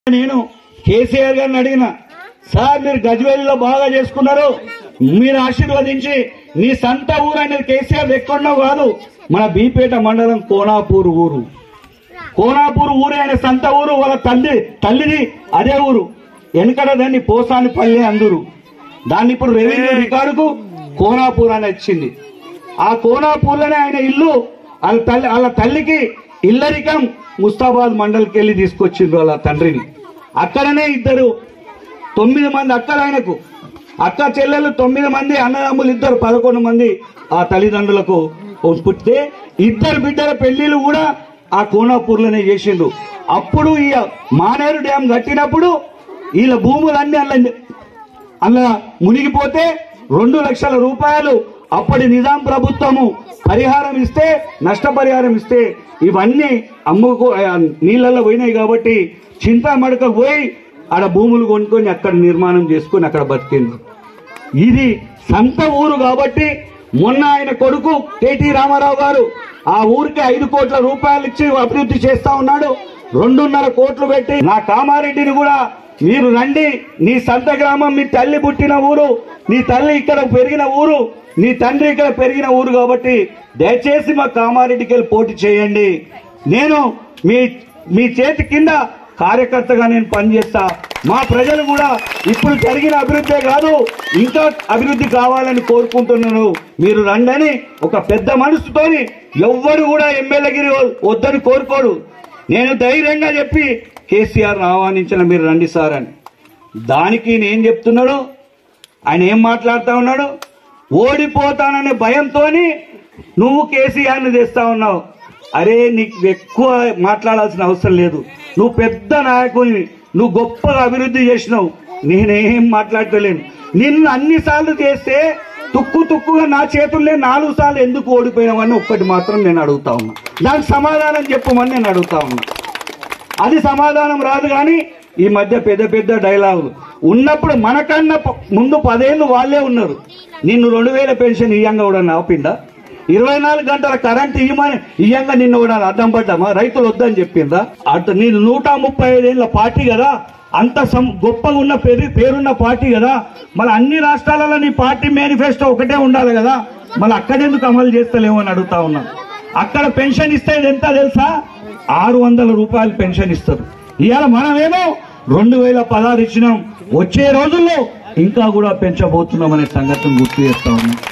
నేను కేసీఆర్ గారిని అడిగిన సార్ మీరు గజ్వేలిలో బాగా చేసుకున్నారు మీరు ఆశీర్వదించి నీ సంత ఊరు అనేది కేసీఆర్ ఎక్కడో కాదు మన బీపేట మండలం కోనాపూర్ ఊరు కోనాపూర్ ఊరే ఆయన సంత ఊరు వాళ్ళ తల్లి తల్లిది అదే ఊరు వెనకడ దాన్ని పోసాని పల్లె అందురు దాన్ని ఇప్పుడు రెవెన్యూ రికార్డుకు కోనాపూర్ అని వచ్చింది ఆ కోనాపూర్లోనే ఆయన ఇల్లు వాళ్ళ తల్లి వాళ్ళ తల్లికి ఇల్లరికం ముస్తాబాద్ మండలికి వెళ్ళి తీసుకొచ్చిండ్రు వాళ్ళ తండ్రిని అక్కడనే ఇద్దరు తొమ్మిది మంది అక్కలు ఆయనకు అక్క చెల్లెలు తొమ్మిది మంది అన్నదమ్ములు ఇద్దరు పదకొండు మంది ఆ తల్లిదండ్రులకు పుట్టితే ఇద్దరు బిడ్డల పెళ్లిళ్ళు కూడా ఆ కోనాపూర్లోనే చేసిండు అప్పుడు ఈ మానేరు డ్యాం కట్టినప్పుడు వీళ్ళ భూములన్నీ అల్ల అలా మునిగిపోతే రెండు లక్షల రూపాయలు అప్పటి నిజాం ప్రభుత్వము పరిహారం ఇస్తే నష్టపరిహారం ఇస్తే ఇవన్నీ అమ్ముకో ఆ, నీళ్ళల్లో పోయినాయి కాబట్టి చింతామడకకు పోయి ఆడ భూములు కొనుక్కొని అక్కడ నిర్మాణం చేసుకొని అక్కడ బతికింది ఇది సంత ఊరు కాబట్టి మొన్న ఆయన కొడుకు కేటీ రామారావు గారు ఆ ఊరికి ఐదు కోట్ల రూపాయలు ఇచ్చి అభివృద్ధి చేస్తా ఉన్నాడు రెండున్నర కోట్లు పెట్టి నా కామారెడ్డిని కూడా మీరు రండి నీ సంత గ్రామం మీ తల్లి పుట్టిన ఊరు నీ తల్లి ఇక్కడ పెరిగిన ఊరు నీ తండ్రి ఇక్కడ పెరిగిన ఊరు కాబట్టి దయచేసి మా కామారెడ్డికి వెళ్ళి పోటీ చేయండి నేను మీ మీ చేతి కింద కార్యకర్తగా నేను పనిచేస్తా మా ప్రజలు కూడా ఇప్పుడు జరిగిన అభివృద్ధే కాదు ఇంకా అభివృద్ధి కావాలని కోరుకుంటున్నాను మీరు రండని ఒక పెద్ద మనసుతోని ఎవ్వరు కూడా ఎమ్మెల్యేగిరి వద్దని కోరుకోడు నేను ధైర్యంగా చెప్పి కేసీఆర్ ఆహ్వానించిన మీరు రండి సార్ అని దానికి నేను చెప్తున్నాడు ఆయన ఏం మాట్లాడుతా ఉన్నాడు ఓడిపోతాననే భయంతోని నువ్వు కేసీఆర్ని తెస్తా ఉన్నావు అరే నీకు ఎక్కువ మాట్లాడాల్సిన అవసరం లేదు నువ్వు పెద్ద నాయకుడివి నువ్వు గొప్పగా అభివృద్ధి చేసినావు నేనేం మాట్లాడలేను నిన్ను అన్ని సార్లు చేస్తే తుక్కు తుక్కుగా నా చేతుల్లో నాలుగు సార్లు ఎందుకు ఓడిపోయినావని ఒక్కటి మాత్రం నేను అడుగుతా ఉన్నా దానికి సమాధానం చెప్పమని నేను అడుగుతా ఉన్నా అది సమాధానం రాదు కానీ ఈ మధ్య పెద్ద పెద్ద డైలాగులు ఉన్నప్పుడు మనకన్నా ప- ముందు పదేళ్ళు వాళ్ళే ఉన్నారు నిన్ను రెండు వేల పెన్షన్ ఇయ్యంగా కూడా ఆపిందా ఇరవై నాలుగు గంటల కరెంట్ ఇయ్యమని ఇయ్యంగా నిన్ను కూడా అడ్డం పడ్డామా రైతులు వద్దని చెప్పిందా అటు నేను నూట ముప్పై ఐదేళ్ల పార్టీ కదా అంత సం- గొప్పగా ఉన్న పేరు పేరున్న పార్టీ కదా మళ్ళీ అన్ని రాష్ట్రాలలో నీ పార్టీ మేనిఫెస్టో ఒకటే ఉండాలి కదా మళ్ళీ అక్కడెందుకు అమలు చేస్తలేమో అని అడుగుతా ఉన్నా అక్కడ పెన్షన్ ఇస్తేది ఎంత తెలుసా ఆరు వందల రూపాయలు పెన్షన్ ఇస్తారు ఇవాళ మనమేమో రెండు వేల పదహారు ఇచ్చినాం వచ్చే రోజుల్లో ఇంకా కూడా పెంచబోతున్నాం అనే సంగతిని గుర్తు చేస్తా ఉన్నాం